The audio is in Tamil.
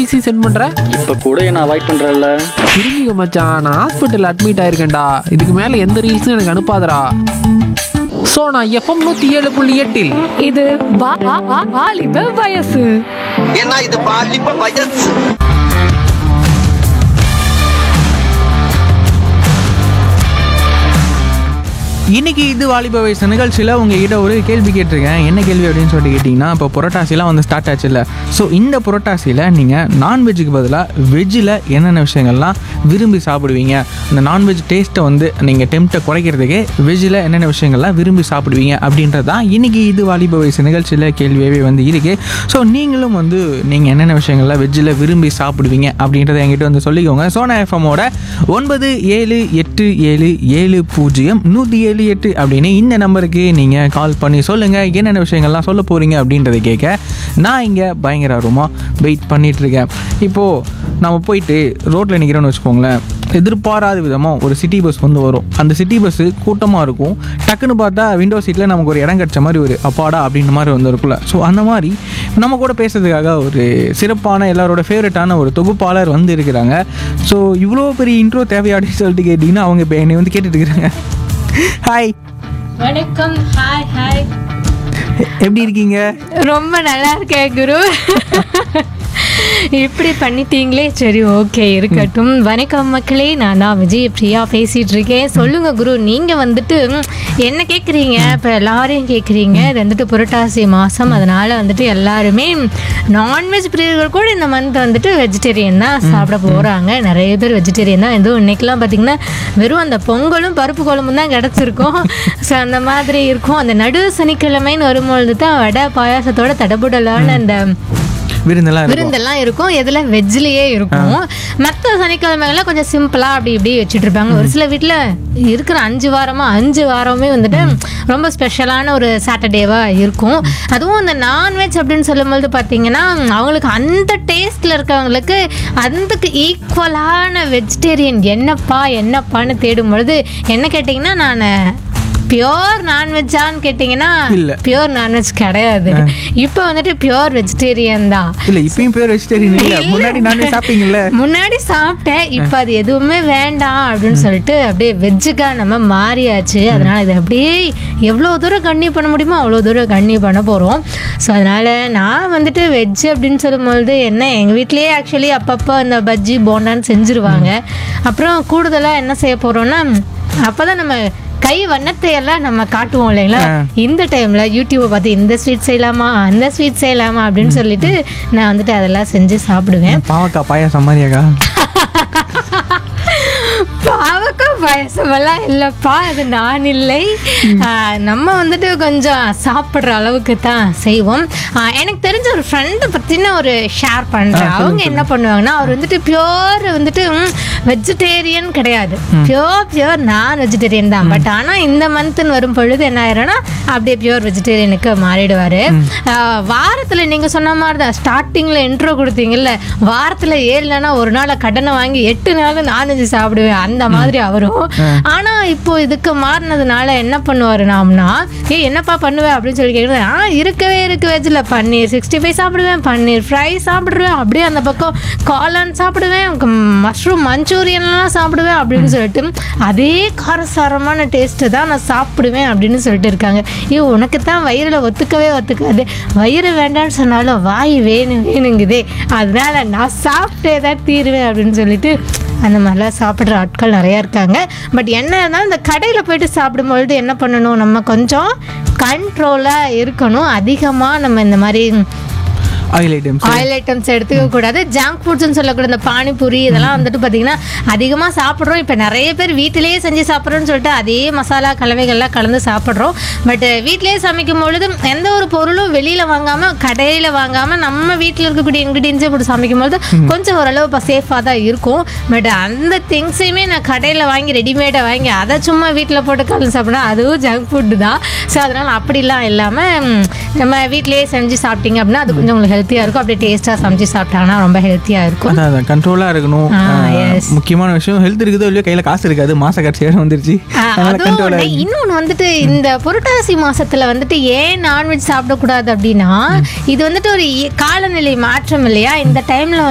ஈஸி சென்ட் பண்ற இப்போ கூட என்ன அவாய்ட் பண்ணுறல்ல திரும்பிங்க மச்சான் நான் ஹாஸ்பிட்டல் அட்மிட் ஆயிருக்கேன்டா இதுக்கு மேல எந்த ரீல்ஸும் எனக்கு அனுப்பாதடா சோ நான் எஃப்எம் நூத்தி ஏழு புள்ளி எட்டில் இது வா- வா- வா- வாலிப வயசு ஏன்னா இது பாலிப்ப வயசு இன்னைக்கு இது வாலிப வயசு நிகழ்ச்சியில் உங்ககிட்ட ஒரு கேள்வி கேட்டிருக்கேன் என்ன கேள்வி அப்படின்னு சொல்லிட்டு கேட்டிங்கன்னா இப்போ புரட்டாசிலாம் வந்து ஸ்டார்ட் ஆச்சுல்ல ஸோ இந்த புரட்டாசியில் நீங்கள் நான்வெஜ்ஜுக்கு பதிலாக வெஜ்ஜில் என்னென்ன விஷயங்கள்லாம் விரும்பி சாப்பிடுவீங்க இந்த நான்வெஜ் டேஸ்ட்டை வந்து நீங்கள் டெம்ட்டை குறைக்கிறதுக்கு வெஜ்ஜில் என்னென்ன விஷயங்கள்லாம் விரும்பி சாப்பிடுவீங்க அப்படின்றது தான் இன்னைக்கு இது வாலிப வயசு நிகழ்ச்சியில் கேள்வியாகவே வந்து இருக்கு ஸோ நீங்களும் வந்து நீங்கள் என்னென்ன விஷயங்கள்லாம் வெஜ்ஜில் விரும்பி சாப்பிடுவீங்க அப்படின்றத என்கிட்ட வந்து சொல்லிக்கோங்க சோனா எஃப்எம்மோட ஒன்பது ஏழு எட்டு ஏழு ஏழு பூஜ்ஜியம் நூற்றி ஏழு எட்டு அப்படின்னு இந்த நம்பருக்கு நீங்கள் கால் பண்ணி சொல்லுங்கள் என்னென்ன விஷயங்கள்லாம் சொல்ல போகிறீங்க அப்படின்றத கேட்க நான் இங்கே பயங்கர ஆர்வமாக வெயிட் பண்ணிட்டு இருக்கேன் இப்போது நம்ம போயிட்டு ரோட்டில் நிற்கிறோன்னு வச்சுக்கோங்களேன் எதிர்பாராத விதமாக ஒரு சிட்டி பஸ் வந்து வரும் அந்த சிட்டி பஸ்ஸு கூட்டமாக இருக்கும் டக்குன்னு பார்த்தா விண்டோ சீட்டில் நமக்கு ஒரு இடம் கிடச்ச மாதிரி ஒரு அப்பாடா அப்படின்ற மாதிரி வந்து இருக்குல்ல ஸோ அந்த மாதிரி நம்ம கூட பேசுறதுக்காக ஒரு சிறப்பான எல்லாரோட ஃபேவரட்டான ஒரு தொகுப்பாளர் வந்து இருக்கிறாங்க ஸோ இவ்வளோ பெரிய இன்ட்ரோ தேவையா அப்படின்னு சொல்லிட்டு கேட்டிங்கன்னா அவங்க இப்போ என்னை வந்து கேட்டுட்டு இருக்கிறாங்க ஹாய் வணக்கம் ஹாய் ஹாய் எப்படி இருக்கீங்க ரொம்ப நல்லா இருக்கேன் குரு இப்படி பண்ணிட்டீங்களே சரி ஓகே இருக்கட்டும் வணக்கம் மக்களே நான் தான் விஜய் பிரியா பேசிட்டு இருக்கேன் சொல்லுங்க குரு நீங்க வந்துட்டு ம், என்ன கேக்குறீங்க இப்ப எல்லாரையும் கேக்குறீங்க இது வந்துட்டு புரட்டாசி மாசம் அதனால வந்துட்டு எல்லாருமே நான்வெஜ் பிரியர்கள் கூட இந்த மந்த் வந்துட்டு வெஜிடேரியன் தான் சாப்பிட போறாங்க நிறைய பேர் வெஜிடேரியன் தான் எதுவும் இன்னைக்கெல்லாம் பார்த்தீங்கன்னா வெறும் அந்த பொங்கலும் பருப்பு குழம்பும் தான் கிடச்சிருக்கும் ஸோ அந்த மாதிரி இருக்கும் அந்த நடு சனிக்கிழமைன்னு வரும்பொழுது தான் வடை பாயாசத்தோட தடபுடலான அந்த விருந்தெல்லாம் இருக்கும் விருந்தெல்லாம் இருக்கும் எதுல வெஜ்லயே இருக்கும் மற்ற சனிக்கிழமைகள்லாம் கொஞ்சம் சிம்பிளா அப்படி இப்படி வச்சுட்டு இருப்பாங்க ஒரு சில வீட்ல இருக்கிற அஞ்சு வாரமா அஞ்சு வாரமே வந்துட்டு ரொம்ப ஸ்பெஷலான ஒரு சாட்டர்டேவா இருக்கும் அதுவும் இந்த நான்வெஜ் அப்படின்னு சொல்லும்போது பார்த்தீங்கன்னா அவங்களுக்கு அந்த டேஸ்ட்ல இருக்கவங்களுக்கு அதுக்கு ஈக்குவலான வெஜிடேரியன் என்னப்பா என்னப்பான்னு தேடும் பொழுது என்ன கேட்டிங்கன்னா நான் பியோர் நான்வெஜ்ஜான்னு கேட்டிங்கன்னா இல்ல. பியோர் நான்வெஜ் கிடையாது இப்போ வந்துட்டு பியோர் வெஜிடேரியன் தான் இல்லை இப்பயும் பேர் வெஜிடேரியன் இல்லை முன்னாடி நானே சாப்பிட்டீங்கல்ல முன்னாடி சாப்பிட்டேன் இப்போ அது எதுவுமே வேண்டாம் அப்படின்னு சொல்லிட்டு அப்படியே வெஜ்ஜுக்கா நம்ம மாறியாச்சு அதனால இதை அப்படியே எவ்வளோ தூரம் கண்ணி பண்ண முடியுமோ அவ்வளோ தூரம் கண்ணி பண்ண போகிறோம் ஸோ அதனால நான் வந்துட்டு வெஜ் அப்படின்னு சொல்லும்பொழுது என்ன எங்கள் வீட்லேயே ஆக்சுவலி அப்பப்போ இந்த பஜ்ஜி போண்டான்னு செஞ்சுருவாங்க அப்புறம் கூடுதலாக என்ன செய்ய போகிறோம்னா அப்போ தான் நம்ம கை வண்ணத்தை எல்லாம் நம்ம காட்டுவோம் இல்லைங்களா இந்த டைம்ல யூடியூப்பை பார்த்து இந்த ஸ்வீட் செய்யலாமா அந்த ஸ்வீட் செய்யலாமா அப்படின்னு சொல்லிட்டு நான் வந்துட்டு அதெல்லாம் செஞ்சு சாப்பிடுவேன் பாவக்காய் பாயாசம் மாதிரியாக்கா பாவக்காய் பாயசமெல்லாம் இல்லைப்பா அது நான் இல்லை ஆஹ் நம்ம வந்துட்டு கொஞ்சம் சாப்பிட்ற அளவுக்கு தான் செய்வோம் ஆஹ் எனக்கு தெரிஞ்ச ஒரு ஃப்ரெண்டை பற்றின ஒரு ஷேர் பண்ணுறேன் அவங்க என்ன பண்ணுவாங்கன்னா அவர் வந்துட்டு பியோர் வந்துட்டு வெஜிடேரியன் கிடையாது பியோர் பியோர் நான் வெஜிடேரியன் தான் பட் ஆனால் இந்த மந்த்னு வரும் பொழுது என்ன ஆயிரும்னா அப்படியே பியோர் வெஜிடேரியனுக்கு மாறிடுவார் வாரத்தில் நீங்கள் சொன்ன மாதிரி தான் ஸ்டார்டிங்கில் இன்ட்ரோ கொடுத்தீங்கல்ல வாரத்தில் ஏழு நாளா ஒரு நாளை கடனை வாங்கி எட்டு நாள் நான்வெஜ் சாப்பிடுவேன் அந்த மாதிரி அவரும் ஆனா இப்போ இதுக்கு மாறினதுனால என்ன பண்ணுவாரு நாம்னா ஏ என்னப்பா பண்ணுவேன் அப்படின்னு சொல்லி கேட்குறது ஆ இருக்கவே இருக்கு வெஜ்ல பன்னீர் சிக்ஸ்டி ஃபைவ் சாப்பிடுவேன் பன்னீர் ஃப்ரை சாப்பிடுவேன் அப்படியே அந்த பக்கம் காளான் சாப்பிடுவேன் மஷ்ரூம் மஞ்சூரியன்லாம் சாப்பிடுவேன் அப்படின்னு சொல்லிட்டு அதே காரசாரமான டேஸ்ட்டு தான் நான் சாப்பிடுவேன் அப்படின்னு சொல்லிட்டு இருக்காங்க ஐயோ உனக்கு தான் வயிறில் ஒத்துக்கவே ஒத்துக்காது வயிறு வேண்டாம்னு சொன்னாலும் வாய் வேணும் வேணுங்குதே அதனால நான் சாப்பிட்டே தான் தீருவேன் அப்படின்னு சொல்லிட்டு அந்த மாதிரிலாம் சாப்பிட்ற ஆட்கள் நிறையா இருக்காங்க பட் என்ன இருந்தாலும் இந்த கடையில் போயிட்டு சாப்பிடும்பொழுது என்ன பண்ணணும் நம்ம கொஞ்சம் கண்ட்ரோலாக இருக்கணும் அதிகமாக நம்ம இந்த மாதிரி ஆயில் ஐட்டம்ஸ் ஆயில் ஐட்டம்ஸ் எடுத்துக்க கூடாது ஜங்க் ஃபுட்ஸ்னு சொல்லக்கூட இந்த பானிபூரி இதெல்லாம் வந்துட்டு பார்த்தீங்கன்னா அதிகமாக சாப்பிட்றோம் இப்போ நிறைய பேர் வீட்டிலேயே செஞ்சு சாப்பிட்றோன்னு சொல்லிட்டு அதே மசாலா கலவைகள்லாம் கலந்து சாப்பிட்றோம் பட் வீட்டிலேயே சமைக்கும் பொழுது எந்த ஒரு பொருளும் வெளியில் வாங்காமல் கடையில் வாங்காமல் நம்ம வீட்டில் இருக்கக்கூடிய இன்க்ரீடியன்ஸே போட்டு சமைக்கும் பொழுது கொஞ்சம் ஓரளவு இப்போ சேஃபாக தான் இருக்கும் பட் அந்த திங்ஸையுமே நான் கடையில் வாங்கி ரெடிமேடாக வாங்கி அதை சும்மா வீட்டில் போட்டு கலந்து சாப்பிட்டா அதுவும் ஜங்க் ஃபுட்டு தான் ஸோ அதனால் அப்படிலாம் இல்லாமல் நம்ம வீட்டிலேயே செஞ்சு சாப்பிட்டீங்க அப்படின்னா அது கொஞ்சம் உங்களுக்கு ஹெல்த்தியாக இருக்கும் அப்படியே டேஸ்ட்டாக சமைச்சு சாப்பிட்டாங்கன்னா ரொம்ப ஹெல்த்தியாக இருக்கும் அதான் அதான் கண்ட்ரோலாக இருக்கணும் ஆ, ஆஹ், yes. முக்கியமான விஷயம் ஹெல்த் இருக்குதோ இல்லையோ கையில் காசு இருக்காது மாச கடைசி வேற வந்துருச்சு ஆ, அதனால அதுவும் கண்ட்ரோலாக ஒண்ணு. இன்னொன்னு வந்துட்டு இந்த புரட்டாசி மாசத்துல வந்துட்டு ஏன் நான்வெஜ் சாப்பிடக்கூடாது அப்படின்னா இது வந்துட்டு ஒரு இய- காலநிலை மாற்றம் இல்லையா இந்த டைம்ல